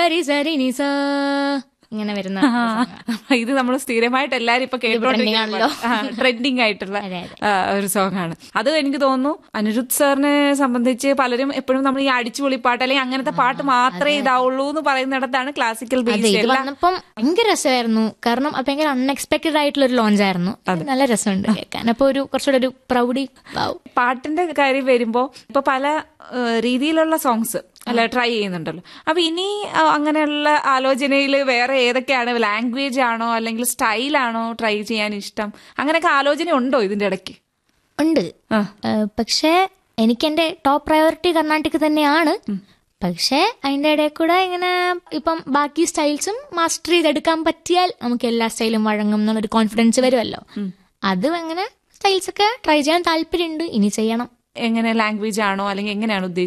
സരി സരി നി സാ ഇങ്ങനെ വരുന്ന ഇത് നമ്മൾ സ്ഥിരമായിട്ട് എല്ലാരും ഇപ്പൊ trending ആണല്ലോ. ട്രെൻഡിങ് ആയിട്ടുള്ള അതെ, അതെ. ആ, ഒരു സോങ് ആണ് അത് എനിക്ക് തോന്നുന്നു അനിരുദ്ധ് സാറിനെ സംബന്ധിച്ച് പലരും എപ്പോഴും നമ്മൾ ഈ അടിച്ചുപൊളി പാട്ട് അല്ലെങ്കിൽ അങ്ങനത്തെ പാട്ട് മാത്രമേ ഇതാവുള്ളൂ എന്ന് പറയുന്നിടത്താണ് ക്ലാസിക്കൽ അതെ ബേസ് ഇത് വന്നപ്പം ഭയങ്കര രസമായിരുന്നു കാരണം അത് ഭയങ്കര അൺഎക്സ്പെക്ടഡ് ആയിട്ടുള്ള ഒരു ലോഞ്ച് ആയിരുന്നു ഇത് നല്ല രസമുണ്ട് കേൾക്കാൻ അപ്പൊ ഒരു കുറച്ചുകൂടെ ഒരു പ്രൗഡി ആവും പാട്ടിന്റെ കാര്യം വരുമ്പോ ഇപ്പൊ പല ഏഹ്, രീതിയിലുള്ള സോങ്സ് അല്ല ട്രൈ ചെയ്യുന്നുണ്ടല്ലോ അപ്പൊ ഇനി ആ, അങ്ങനെയുള്ള ആലോചനയിൽ വേറെ ഏതൊക്കെയാണ് ലാംഗ്വേജ് ആണോ അല്ലെങ്കിൽ സ്റ്റൈലാണോ ട്രൈ ചെയ്യാൻ ഇഷ്ടം അങ്ങനെയൊക്കെ ആലോചന ഉണ്ടോ ഇതിന്റെ ഇടയ്ക്ക് ഉണ്ട് ആ. ഏഹ് പക്ഷേ എനിക്ക് എന്റെ ടോപ്പ് പ്രയോറിറ്റി കർണാടക തന്നെയാണ് പക്ഷേ അതിന്റെ ഇടയിൽ കൂടെ ഇങ്ങനെ ഇപ്പം ബാക്കി സ്റ്റൈൽസും മാസ്റ്റർ ചെയ്തെടുക്കാൻ പറ്റിയാൽ നമുക്ക് എല്ലാ സ്റ്റൈലും വഴങ്ങും എന്നുള്ളൊരു കോൺഫിഡൻസ് വരുമല്ലോ അത് അങ്ങനെ സ്റ്റൈൽസ് ഒക്കെ ട്രൈ ചെയ്യാൻ താല്പര്യമുണ്ട് ഇനി ചെയ്യണം എങ്ങനെ ലാംഗ്വേജ് ആണോ അല്ലെങ്കിൽ എങ്ങനെയാണ് ഉദ്ദേശിച്ചത്